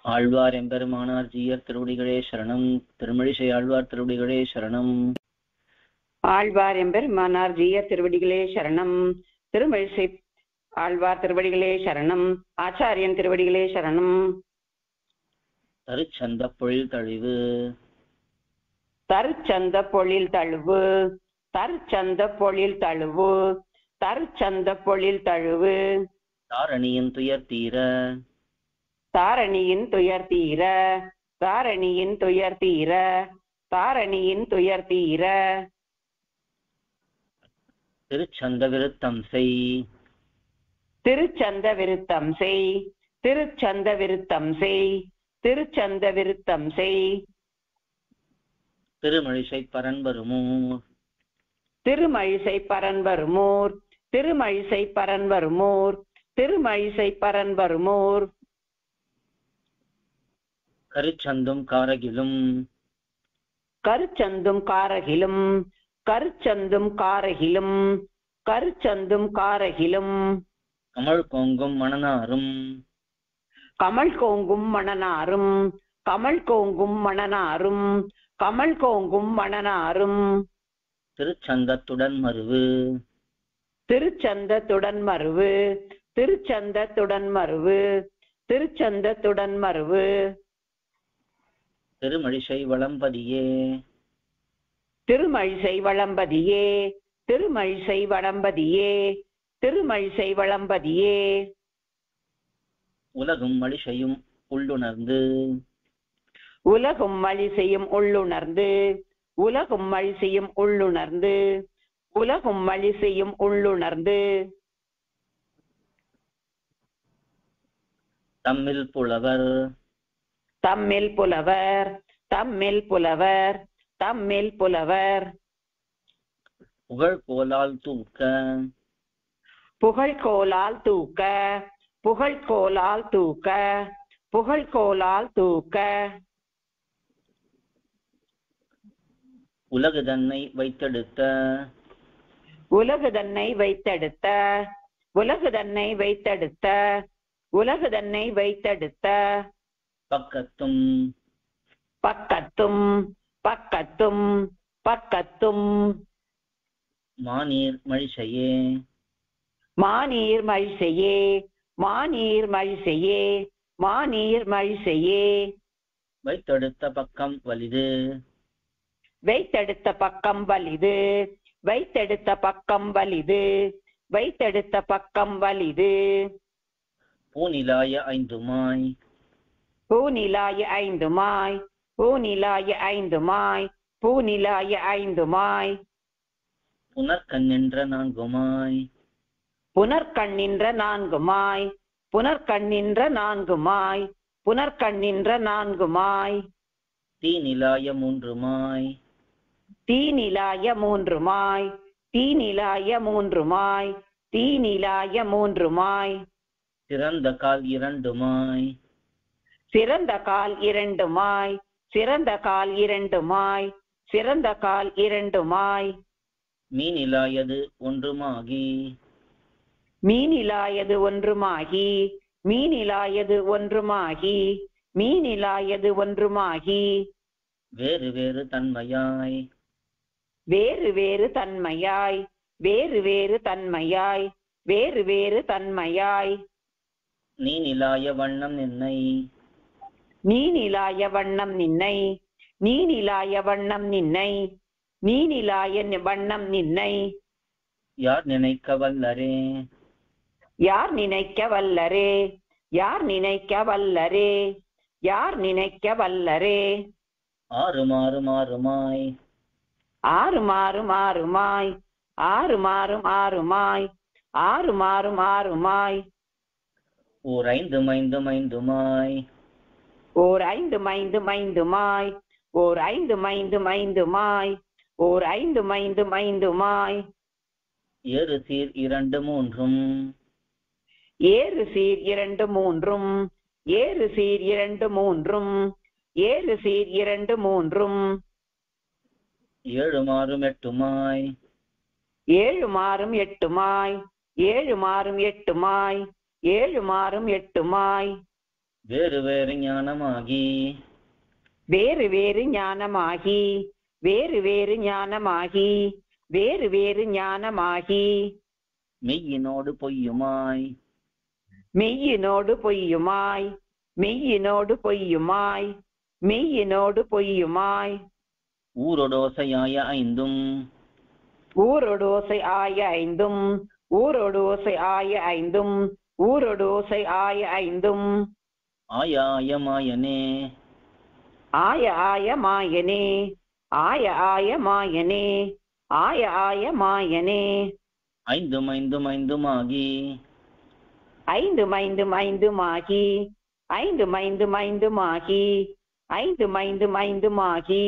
ஆழ்வார் எம்பெருமானார் ஜீயர் திருவடிகளே சரணம் திருமழிசை ஆழ்வார் திருவடிகளே சரணம் ஆழ்வார் எம்பெருமானார் ஜீய திருவடிகளே சரணம் திருமழிசை ஆழ்வார் திருவடிகளே சரணம் ஆச்சாரியன் திருவடிகளே சரணம் தருச்சந்த பொழில் தழிவு தருச்சந்த பொழில் தழுவு தருச்சந்த பொழில் தழுவு தருச்சந்த பொழில் தழுவு தாரணியின் துயர் தீர தாரணியின் துயர் தீர தாரணியின் துயர் தீர தாரணியின் துயர் தீர திருச்சந்த விருத்தம் செய் திருச்சந்த விருத்தம் செய் திருச்சந்த விருத்தம் செய் திருச்சந்த விருத்தம் செய் திருமழிசை பரன்பருமூர் திருமழிசை பரன்வருமோர் திருமழிசை பரன்வருமோர் திருமழிசை பரன்வருமோர் கருச்சந்தும் காரகிலும் கருச்சந்தும் காரகிலும் கருச்சந்தும் காரகிலும் கருச்சந்தும் காரகிலும் கமழ் கோங்கும் மணனாரும் கமல் கோங்கும் மணனாரும் கமல் கோங்கும் மணனாரும் கமல் கோங்கும் மணனாரும் திருச்சந்தத்துடன் மருவு திருச்சந்தத்துடன் மருவு திருச்சந்தத்துடன் மருவு திருச்சந்தத்துடன் மருவு திருமழிசை வளம்பதியே திருமழிசை வளம்பதியே திருமழிசை வளம்பதியே திருமழிசை வளம்பதியே உலகும் மழிசையும் உள்ளுணர்ந்து உலகும் மழிசையும் உள்ளுணர்ந்து உலகும் மழிசையும் உள்ளுணர்ந்து உலகும் மழிசையும் உள்ளுணர்ந்து தம்மில் புலவர் தம்மில் புலவர் தம்மில் புலவர் தம்மில் புலவர் புகழ் கோலால் தூக்க புகழ்கோலால் தூக்க புகழ்கோலால் தூக்க புகழ்கோலால் தூக்க உலகு தன்னை வைத்தெடுத்த உலகு தன்னை வைத்தெடுத்த உலகு தன்னை வைத்தெடுத்த உலகு தன்னை வைத்தெடுத்த பக்கத்தும் பக்கத்தும் பக்கத்தும் பக்கத்தும் மானீர் மழிசையே மானீர் மழிசையே மானீர் மழிசையே மானீர் மழிசையே வைத்தெடுத்த பக்கம் வலிது வைத்தெடுத்த பக்கம் வலிது வைத்தெடுத்த பக்கம் வலிது வைத்தெடுத்த பக்கம் வலிது பூநிலாய ஐந்துமாய் பூநிலாய ஐந்துமாய் பூநிலாய ஐந்துமாய் பூநிலாய ஐந்துமாய் புனர்கண்ணின்ற நான்குமாய் புனர்கண்ணின்ற நான்குமாய் புனர்கண்ணின்ற நான்குமாய் புனர்கண்ணின்ற நான்குமாய் தீநிலாய மூன்றுமாய் தீநிலாய மூன்றுமாய் தீநிலாய மூன்றுமாய் தீநிலாய மூன்றுமாய் சிறந்த கால் இரண்டுமாய் சிறந்த கால் இரண்டுமாய் சிறந்த கால் இரண்டுமாய் சிறந்த கால் இரண்டுமாய் மீனிலாயது ஒன்றுமாகி மீனிலாயது ஒன்றுமாகி மீனிலாயது ஒன்றுமாகி மீனிலாயது ஒன்றுமாகி வேறு வேறு தன்மையாய் வேறு வேறு தன்மையாய் வேறு வேறு தன்மையாய் வேறு வேறு தன்மையாய் நீனிலாய வண்ணம் நின்னை நீனிலாய வண்ணம் நின்னை நீனிலாய வண்ணம் நின்னை நீனிலாய நி- வண்ணம் நின்னை யார் நினைக்க வல்லரே யார் நினைக்க வல்லரே யார் நினைக்க வல்லரே யார் நினைக்க வல்லரே ஆறு மாறு மாறுமாய் ஆறு மாறும் ஆறுமாய் ஆறு மாறும் ஆறுமாய் ஆறு மாறும் ஆறுமாய் ஓர் ஐந்து மைந்து மைந்துமாய் ஓர் ஐந்து மைந்து மைந்துமாய் ஓர் ஐந்து மைந்து மைந்துமாய் ஓர் ஐந்து மைந்து மைந்துமாய் ஏறு சீர் இரண்டு மூன்றும் ஏறு சீர் இரண்டு மூன்றும் ஏறு சீர் இரண்டு மூன்றும் ஏறு சீர் இரண்டு மூன்றும் ஏழு மாறும் எட்டுமாய் ஏழு மாறும் எட்டுமாய் ஏழு மாறும் எட்டுமாய் ஏழு மாறும் எட்டுமாய் வேறு வேறு ஞானமாகி வேறு வேறு ஞானமாகி வேறு வேறு ஞானமாகி வேறு வேறு ஞானமாகி மெய்யினோடு பொய்யுமாய் மெய்யினோடு பொய்யுமாய் மெய்யினோடு பொய்யுமாய் மெய்யினோடு பொய்யுமாய் ஊரொடோசையாய ஐந்தும் ஊரொடோசை ஆய ஐந்தும் ஊரொடோசை ஆய ஐந்தும் ஊரொடோசை ஆய ஐந்தும் ஆயாய மாயனே ஆய ஆய மாயனே ஆய ஆய மாயனே ஆய ஆய மாயனே ஐந்தும் ஐந்தும் ஐந்துமாகி ஐந்து மைந்து மைந்துமாகி ஐந்து மைந்து மைந்துமாகி ஐந்து மைந்து மைந்துமாகி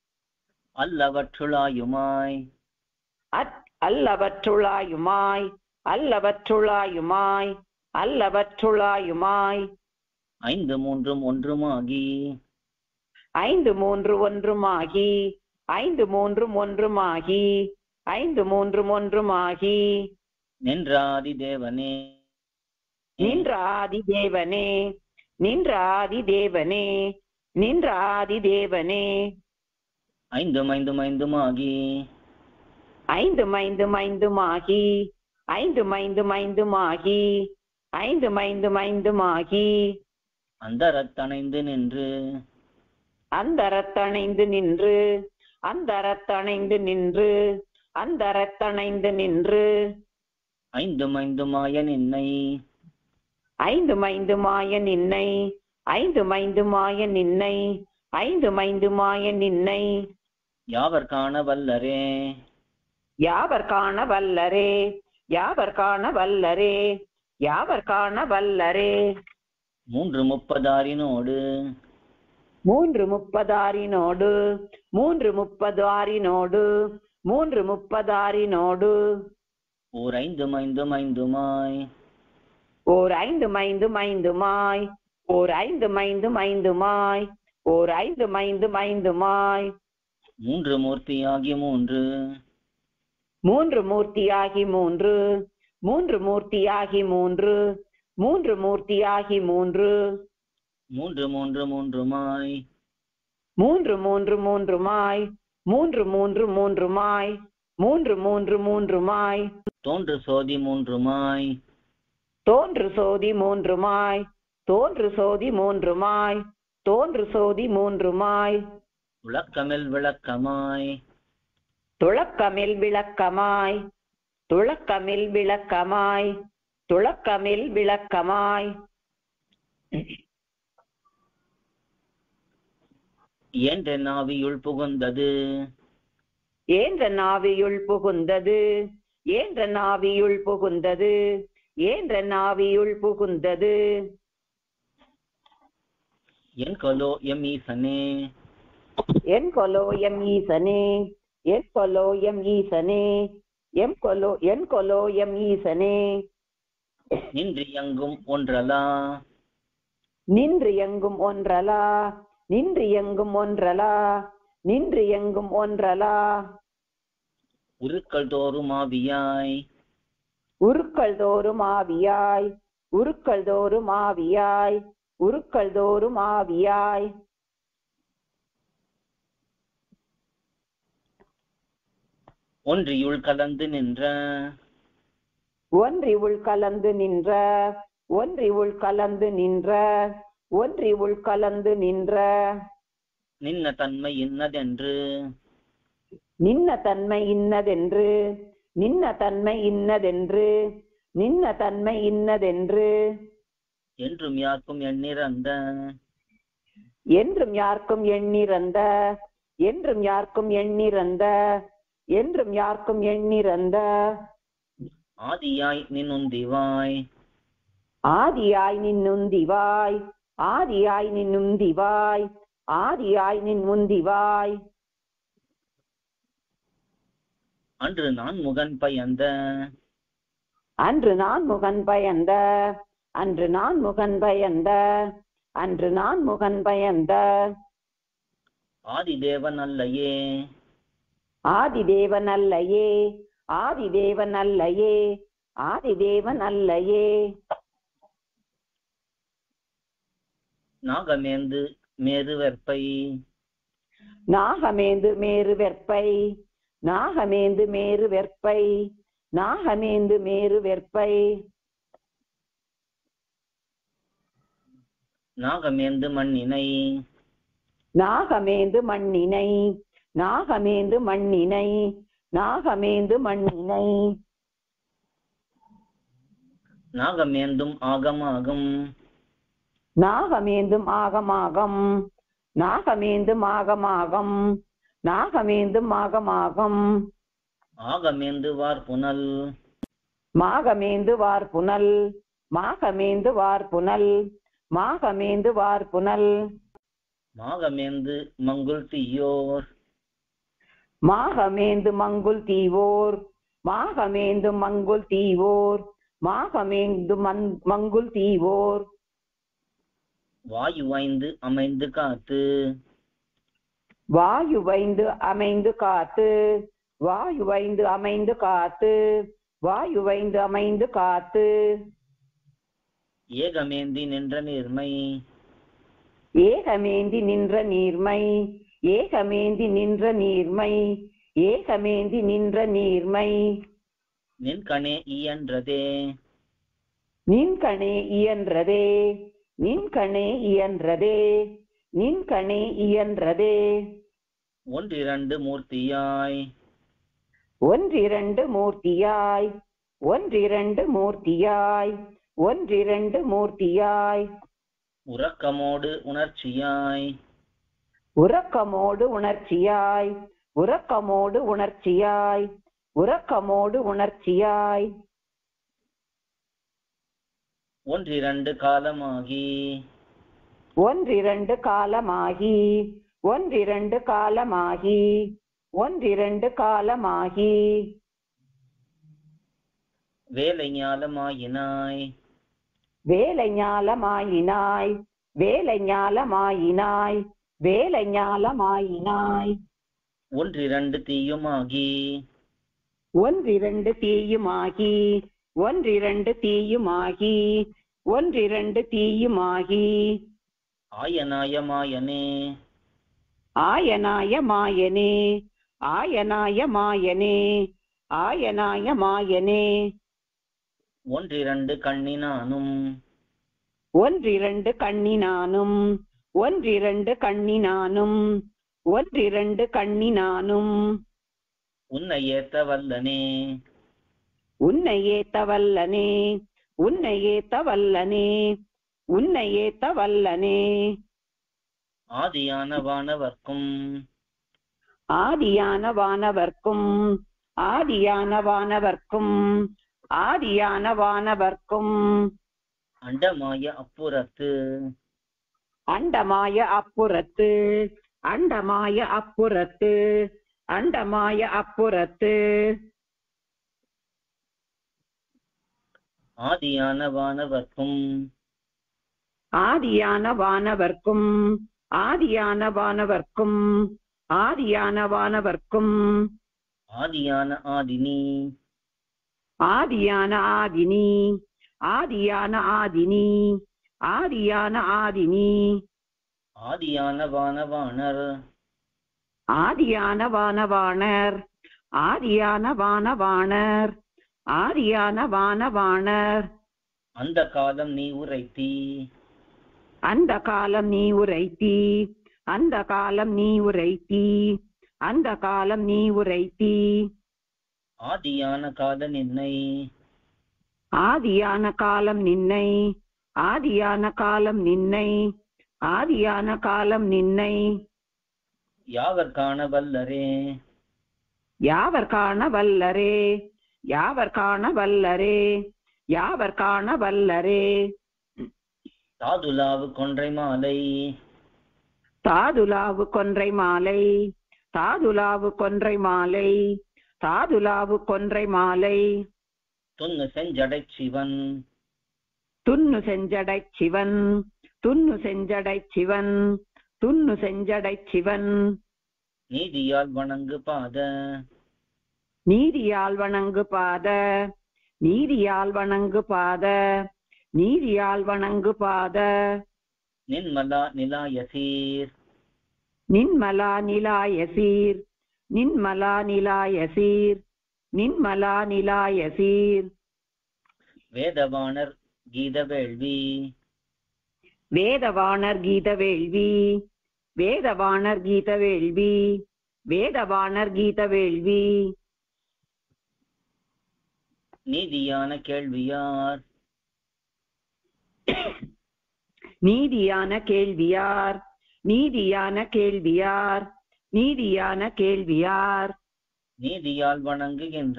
அல்லவற்றுளாயுமாய் அத் அல்லவற்றுளாயுமாய் அல்லவற்றுளாயுமாய் அல்லவற்றுளாயுமாய் ஐந்து மூன்றும் ஒன்றுமாகி ஐந்து மூன்று ஒன்றுமாகி ஐந்து மூன்றும் ஒன்றுமாகி ஐந்து மூன்றும் ஒன்றுமாகி நின்றாதி தேவனே நின்ற ஆதி தேவனே நின்ற ஆதி தேவனே நின்ற ஆதி தேவனே ஐந்தும் ஐந்தும் ஐந்துமாகி ஐந்து மைந்து மைந்துமாகி ஐந்து மைந்து மைந்துமாகி ஐந்து மைந்து மைந்துமாகி அந்தரத்தணைந்து நின்று அந்தரத்தணைந்து நின்று அந்தரத்தணைந்து நின்று அந்தரத்தணைந்து நின்று ஐந்தும் ஐந்துமாய நின்னை ஐந்து மைந்து மாய நின்னை ஐந்து மைந்து மாய நின்னை ஐந்து மைந்து மாய நின்னை யாவர் காண வல்லரே யாவர் காண வல்லரே யாவர் காண வல்லரே யாவர் காண வல்லரே மூன்று முப்பதாரினோடு மூன்று முப்பதாரினோடு மூன்று முப்பதாரினோடு மூன்று முப்பதாரினோடு ஓர் ஐந்தும் ஐந்தும் ஐந்துமாய் ஓர் ஐந்து மைந்து மைந்துமாய் ஓர் ஐந்து மைந்து மைந்துமாய் ஓர் ஐந்து மைந்து மைந்துமாய் மூன்று மூர்த்தியாகி மூன்று மூன்று மூர்த்தியாகி மூன்று மூன்று மூர்த்தியாகி மூன்று மூன்று மூர்த்தியாகி மூன்று மூன்று மூன்று மூன்றுமாய் மூன்று மூன்று மூன்றுமாய் மூன்று மூன்று மூன்றுமாய் மூன்று மூன்று மூன்றுமாய் தோன்று சோதி மூன்றுமாய் தோன்று சோதி மூன்றுமாய் தோன்று சோதி மூன்றுமாய் தோன்று சோதி மூன்றுமாய் உலக்கமில் விளக்கமாய் துளக்கமில் விளக்கமாய் துளக்கமில் விளக்கமாய் துளக்கமில் விளக்கமாய் என்ற நாவியுள் புகுந்தது ஏன்ற நாவியுள் புகுந்தது ஏன்ற நாவியுள் புகுந்தது ஏன்ற நாவியுள் புகுந்தது என் கொலோ எம் ஈசனே என் கொலோ எம் ஈசனே என் கொலோ எம் ஈசனே எம் கொலோ என் கொலோ எம் ஈசனே நின்று எங்கும் ஒன்றலா நின்று எங்கும் ஒன்றலா நின்று எங்கும் ஒன்றலா நின்று எங்கும் ஒன்றலா உருக்கள் தோறும் ஆவியாய் உருக்கள் தோறும் ஆவியாய் உருக்கள் தோறும் ஆவியாய் உருக்கள் தோறும் ஆவியாய் ஒன்றியுள் கலந்து நின்ற ஒன்றி உள் கலந்து நின்ற ஒன்றி உள் கலந்து நின்ற ஒன்றி உள் கலந்து நின்ற நின்ன தன்மை இன்னதென்று நின்ன தன்மை இன்னதென்று நின்ன தன்மை இன்னதென்று நின்ன தன்மை இன்னதென்று என்றும் யாருக்கும் எண்ணிறந்த என்றும் யாருக்கும் எண்ணிறந்த என்றும் யாருக்கும் எண்ணிறந்த என்றும் யாருக்கும் எண்ணிறந்த ஆதியாய் நின்னுந்திவாய் ஆதியாய் நின்னுந்திவாய் ஆதியாய் நின்னுந்திவாய் ஆதியாய் நின் முந்திவாய் அன்று நான் முகன் பயந்த அன்று நான் முகன் பயந்த அன்று நான் முகன் பயந்த அன்று நான் முகன் பயந்த ஆதிதேவன் அல்லையே ஆதிதேவன் அல்லையே ஆதிதேவன் அல்லையே ஆதிதேவன் அல்லையே நாகமேந்து மேரு வெற்பை நாகமேந்து மேரு வெற்பை நாகமேந்து மேரு வெற்பை நாகமேந்து மேரு வெற்பை நாகமேந்து மண்ணினை நாகமேந்து மண்ணினை நாகமேந்து மண்ணினை நாகமேந்து மண்ணினை நாகமேந்தும் ஆகமாகும் நாகமேந்தும் ஆகமாகம் நாகமேந்தும் ஆகமாகம் நாகமேந்தும் ஆகமாகம் ஆகமேந்து வார்புனல் மாகமேந்து வார்புனல் மாகமேந்து வார்புனல் மாகமேந்து வார்புனல் மாகமேந்து மங்குல் தீயோர் மாகமேந்து மங்குல் தீவோர் மாகமேந்து மங்குல் தீவோர் மாகமேந்து மன்- மங்குல் தீவோர் வாயுவைந்து அமைந்து காத்து வாயுவைந்து அமைந்து காத்து வாயுவைந்து அமைந்து காத்து வாயுவைந்து அமைந்து காத்து ஏகமேந்தி நின்ற நீர்மை ஏகமேந்தி நின்ற நீர்மை ஏகமேந்தி நின்ற நீர்மை ஏகமேந்தி நின்ற நீர்மை நின்கணே இயன்றதே நின்கணே இயன்றதே நின்கணே இயன்றதே நின்கணே இயன்றதே ஒன்றிரண்டு மூர்த்தியாய் ஒன்றிரண்டு மூர்த்தியாய் ஒன்றிரண்டு மூர்த்தியாய் ஒன்றிரண்டு மூர்த்தியாய் உறக்கமோடு உணர்ச்சியாய் உறக்கமோடு உணர்ச்சியாய் உறக்கமோடு உணர்ச்சியாய் உறக்கமோடு உணர்ச்சியாய் ஒன்றிரண்டு காலமாகி ஒன்றிரண்டு காலமாகி ஒன்றிரண்டு காலமாகி ஒன்றிரண்டு காலமாகி வேலை ஞாலமாயினாய் வேலை ஞாலமாயினாய் வேலை ஞாலமாயினாய் வேலை ஞாலமாயினாய் ஒன்றிரண்டு தீயுமாகி ஒன்றிரண்டு தீயுமாகி ஒன்றிரண்டு தீயுமாகி ஒன்றிரண்டு தீயுமாகி ஆயனாய மாயனே ஆயனாய மாயனே ஆயனாய மாயனே ஆயனாய மாயனே ஒன்றிரண்டு கண்ணினானும் ஒன்றிரண்டு கண்ணினானும் ஒன்றிரண்டு கண்ணினானும் ஒன்றிரண்டு கண்ணினானும் உன்னை ஏத்த வல்லனே உன்னை ஏத்த வல்லனே உன்னை ஏத்த வல்லனே உன்னை ஏத்த வல்லனே ஆதியான வானவர்க்கும் ஆதியான வானவர்க்கும் ஆதியான வானவர்க்கும் ஆதியான வானவர்க்கும் அண்டமாய அப்புறத்து அண்டமாய அப்புறத்து அண்டமாய அப்புறத்து அண்டமாய அப்புறத்து ஆதியான வானவர்க்கும் ஆதியான வானவர்க்கும் ஆதியான வானவர்க்கும் ஆதியான வானவர்க்கும் ஆதியான ஆதினி ஆதியான ஆதினி ஆதியான ஆதினி ஆதியான ஆதினி ஆதியான வானவாணர் ஆதியான வானவாணர் ஆதியான வானவாணர் ஆதியான வானவாணர் அந்த காலம் நீ உரைத்தி அந்த காலம் நீ உரைத்தி அந்த காலம் நீ உரைத்தி அந்த காலம் நீ உரைத்தி ஆதியான கால நின்னை ஆதியான காலம் நின்னை ஆதியான காலம் நின்னை ஆதியான காலம் நின்னை யாவர் காண வல்லரே யாவர் காண வல்லரே யாவர் காண வல்லரே யாவர் காண வல்லரே தாதுலாவு கொன்றை மாலை தாதுலாவு கொன்றை மாலை தாதுலாவு கொன்றை மாலை தாதுலாவு கொன்றை மாலை துன்னு செஞ்சடை சிவன் துன்னு செஞ்சடை சிவன் துன்னு செஞ்சடை சிவன் துன்னு செஞ்சடை சிவன் நீதியால் வணங்கு பாத நீதியால் வணங்கு பாத நீதியால் வணங்கு பாத நீதியால் வணங்கு பாத நின்மலா நிலாயசீர் நின்மலா நிலாயசீர் நின்மலா நிலாயசீர் நின்மலா நிலாயசீர் வேதவாணர் கீத வேள்வி வேதவாணர் கீத வேள்வி வேதவாணர் கீத வேள்வி வேதவாணர் கீத வேள்வி நீதியான கேள்வியார் நீதியான கேள்வியார் நீதியான கேள்வியார் நீதியான கேள்வியார் நீதியால் வணங்குகின்ற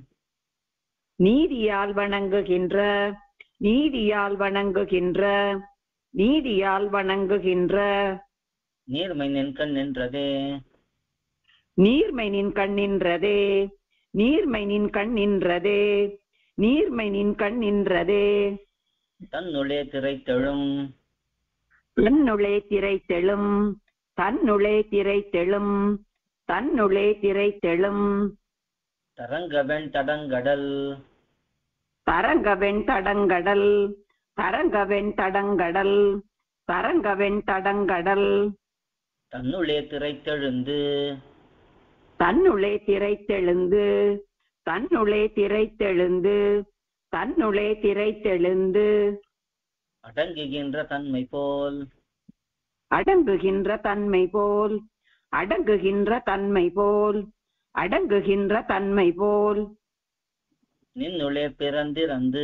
நீதியால் வணங்குகின்ற நீதியால் வணங்குகின்ற நீதியால் வணங்குகின்ற நீர்மை நின்கண் நின்றதே நீர்மை நின் கண்ணின்றதே நீர்மை நின் கண்ணின்றதே நீர்மை நின் கண்ணின்றதே தன்னுளே திரைத்தெழும் தன்னுளே திரைத்தெழும் தன்னுளே திரைத்தெழும் தன்னுளே திரைத்தெழும் தரங்கவெண் தடங்கடல் தரங்கவெண் தடங்கடல் தரங்கவெண் தடங்கடல் தரங்கவெண் தடங்கடல் தன்னுளே திரைத்தெழுந்து தன்னுளே திரைத்தெழுந்து தன்னுளே திரைத்தெழுந்து தன்னுளே திரைத்தெழுந்து அடங்குகின்ற தன்மை போல் அடங்குகின்ற தன்மை போல் அடங்குகின்ற தன்மை போல் அடங்குகின்ற தன்மை போல் நின்னுளே பிறந்திறந்து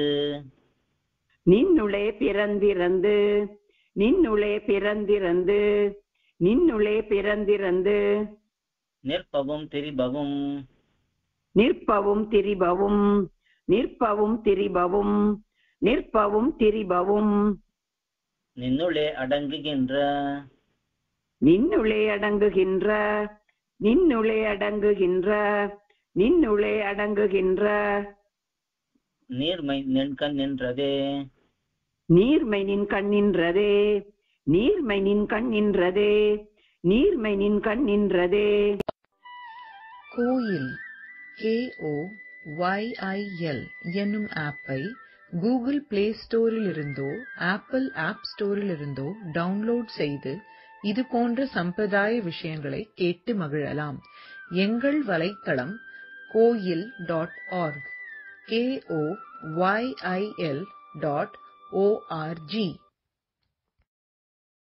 நின்னுளே பிறந்திறந்து நின்னுளே பிறந்திறந்து நின்னுளே பிறந்திறந்து நிற்பவும் திரிபவும் நிற்பவும் திரிபவும் நிற்பவும் திரிபவும் நிற்பவும் திரிபவும் நின்னுளே அடங்குகின்ற நின்னுளே அடங்குகின்ற நின்னுளே அடங்குகின்ற நின்னுளே அடங்குகின்ற நீர்மை நின்கண் நின்றதே நீர்மை நின் கண்ணின்றதே நீர்மை நின் கண்ணின்றதே நீர்மை நின் கண்ணின்றதே கோயில் கேஓ ஒய்ஐஎல் என்னும் ஆப்பை கூகுள் பிளே ஸ்டோரிலிருந்தோ ஆப்பிள் ஆப் ஸ்டோரிலிருந்தோ டவுன்லோட் செய்து இது போன்ற சம்பிரதாய விஷயங்களை கேட்டு மகிழலாம் எங்கள் வலைத்தளம் கோயில் dot org K O Y I L dot O R G